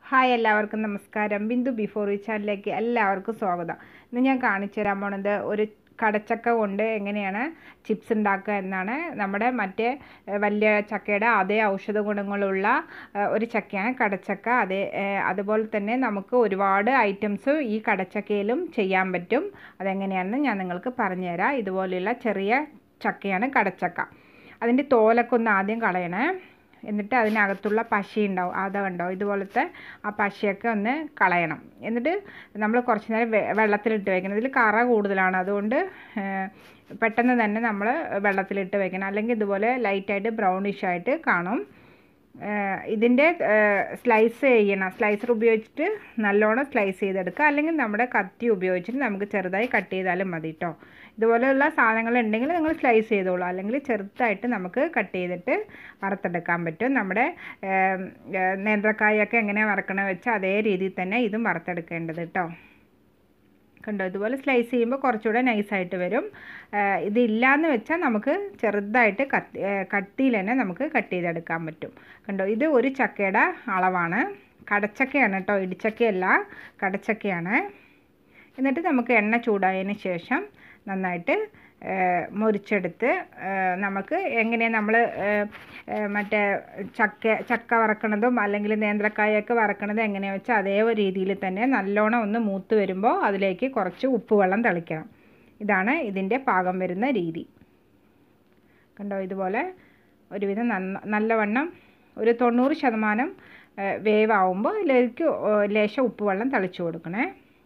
hi എല്ലാവർക്കും നമസ്കാരം Bindu before ഈ ചാനലിലേക്ക് എല്ലാവർക്കും സ്വാഗതം ഇന്ന് ഞാൻ കാണിച്ചു തരാൻ പോണത് ഒരു കടച്ചക്ക കൊണ്ട് എങ്ങനെയാണ് ചിപ്സ് ഉണ്ടാക്കുക എന്നാണ് നമ്മുടെ മറ്റേ ഏഹ്, വലിയ ചക്കയുടെ അതേ ഔഷധ ഗുണങ്ങളുള്ള ഏഹ്, ഒരു ചക്കയാണ് കടച്ചക്ക അതേ ഏഹ്, അതുപോലെ തന്നെ നമുക്ക് ഒരുപാട് ഐറ്റംസ് ഈ കടച്ചക്കയിലും ചെയ്യാൻ പറ്റും അതെങ്ങനെയാണെന്ന് ഞാൻ നിങ്ങൾക്ക് പറഞ്ഞുതരാം ഇതുപോലെയുള്ള ചെറിയ ചക്കയാണ് കടച്ചക്ക അതിൻ്റെ തോലൊക്കെ ഒന്ന് ആദ്യം കളയണേ എന്നിട്ട് അതിനകത്തുള്ള പശ ഉണ്ടാവും അത് കണ്ടോ ഇതുപോലത്തെ ആ പശയൊക്കെ ഒന്ന് കളയണം എന്നിട്ട് നമ്മൾ കുറച്ച് നേരം വെ- വെള്ളത്തിലിട്ട് വെക്കണം ഇതിൽ കറ കൂടുതലാണ് അതുകൊണ്ട് ഏഹ്, പെട്ടെന്ന് തന്നെ നമ്മൾ വെള്ളത്തിലിട്ട് വെക്കണം അല്ലെങ്കിൽ ഇതുപോലെ ലൈറ്റായിട്ട് ബ്രൗണിഷ് ആയിട്ട് കാണും ഏഹ്, ഇതിൻ്റെ സ്ലൈസ് ചെയ്യണം സ്ലൈസർ ഉപയോഗിച്ചിട്ട് നല്ലോണം സ്ലൈസ് ചെയ്തെടുക്കുക അല്ലെങ്കിൽ നമ്മുടെ കത്തി ഉപയോഗിച്ചിട്ട് നമുക്ക് ചെറുതായി കട്ട് ചെയ്താലും മതി കേട്ടോ ഇതുപോലെയുള്ള സാധനങ്ങൾ ഉണ്ടെങ്കിൽ നിങ്ങൾ സ്ലൈസ് ചെയ്തോളൂ അല്ലെങ്കിൽ ചെറുതായിട്ട് നമുക്ക് കട്ട് ചെയ്തിട്ട് വറുത്തെടുക്കാൻ പറ്റും നമ്മുടെ ഏം, ഏ, നേന്ത്രക്കായൊക്കെ എങ്ങനെയാണ് വറക്കണമെന്ന് വെച്ചാൽ അതേ രീതിയിൽ തന്നെ ഇതും വറുത്തെടുക്കേണ്ടത് കേട്ടോ കണ്ടോ ഇതുപോലെ സ്ലൈസ് ചെയ്യുമ്പോൾ കുറച്ചുകൂടെ നൈസായിട്ട് വരും ഏഹ് ഇതില്ലാന്ന് വെച്ചാൽ നമുക്ക് ചെറുതായിട്ട് കത്തി ഏഹ് കട്ടിയിൽ തന്നെ നമുക്ക് കട്ട് ചെയ്തെടുക്കാൻ പറ്റും കണ്ടോ ഇത് ഒരു ചക്കയുടെ അളവാണ് കടച്ചക്കയാണ് കേട്ടോ ഇടിച്ചക്കയല്ല കടച്ചക്കയാണ് എന്നിട്ട് നമുക്ക് എണ്ണ ചൂടായതിന് ശേഷം നന്നായിട്ട് ഏഹ് മുറിച്ചെടുത്ത് ഏഹ് നമുക്ക് എങ്ങനെയാണ് നമ്മൾ മറ്റേ ചക്ക ചക്ക വറക്കണതും അല്ലെങ്കിൽ നേന്ത്രക്കായൊക്കെ വറക്കണതും എങ്ങനെയാണെന്ന് വെച്ചാൽ അതേ രീതിയിൽ തന്നെ നല്ലോണം ഒന്ന് മൂത്ത് വരുമ്പോൾ അതിലേക്ക് കുറച്ച് ഉപ്പ് വെള്ളം തളിക്കണം ഇതാണ് ഇതിൻ്റെ പാകം വരുന്ന രീതി കണ്ടോ ഇതുപോലെ ഒരുവിധം നന്ന നല്ലവണ്ണം ഒരു തൊണ്ണൂറ് ശതമാനം ഏഹ് വേവാകുമ്പോൾ ഇതിലേക്ക് ഓ- ലേശം ഉപ്പ് വെള്ളം തളിച്ചു കൊടുക്കണേ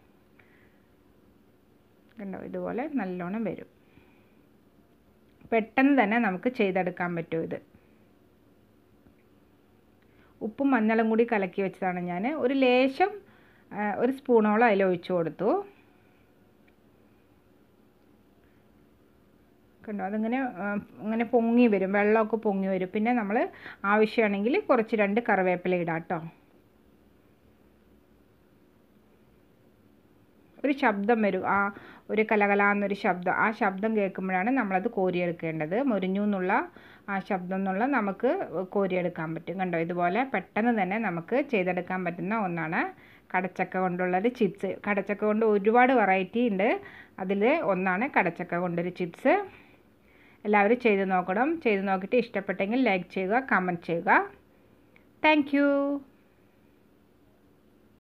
കണ്ടോ ഇതുപോലെ നല്ലോണം വരും പെട്ടെന്ന് തന്നെ നമുക്ക് ചെയ്തെടുക്കാൻ പറ്റും ഇത് ഉപ്പും മഞ്ഞളും കൂടി കലക്കി വെച്ചതാണ് ഞാൻ ഒരു ലേശം ആ, ഒരു സ്പൂണോളം അതിൽ ഒഴിച്ചു കൊടുത്തു കണ്ടോ അതിങ്ങനെ ആ, ഇങ്ങനെ പൊങ്ങി വരും വെള്ളമൊക്കെ പൊങ്ങി വരും പിന്നെ നമ്മൾ ആവശ്യമാണെങ്കിൽ കുറച്ച് രണ്ട് കറിവേപ്പില ഇടാം കേട്ടോ ഒരു ശബ്ദം വരും ആ ഒരു കലകലാന്നൊരു ശബ്ദം ആ ശബ്ദം കേൾക്കുമ്പോഴാണ് നമ്മളത് കോരിയെടുക്കേണ്ടത് മുരിഞ്ഞു എന്നുള്ള ആ ശബ്ദം എന്നുള്ള നമുക്ക് കോരിയെടുക്കാൻ പറ്റും കണ്ടോ ഇതുപോലെ പെട്ടെന്ന് തന്നെ നമുക്ക് ചെയ്തെടുക്കാൻ പറ്റുന്ന ഒന്നാണ് കടച്ചക്ക കൊണ്ടുള്ളൊരു ചിപ്സ് കടച്ചക്ക കൊണ്ട് ഒരുപാട് വെറൈറ്റി ഉണ്ട് അതിൽ ഒന്നാണ് കടച്ചക്ക കൊണ്ടൊരു ചിപ്സ് എല്ലാവരും ചെയ്ത് നോക്കണം ചെയ്ത് നോക്കിയിട്ട് ഇഷ്ടപ്പെട്ടെങ്കിൽ ലൈക്ക് ചെയ്യുക കമൻറ്റ് ചെയ്യുക താങ്ക്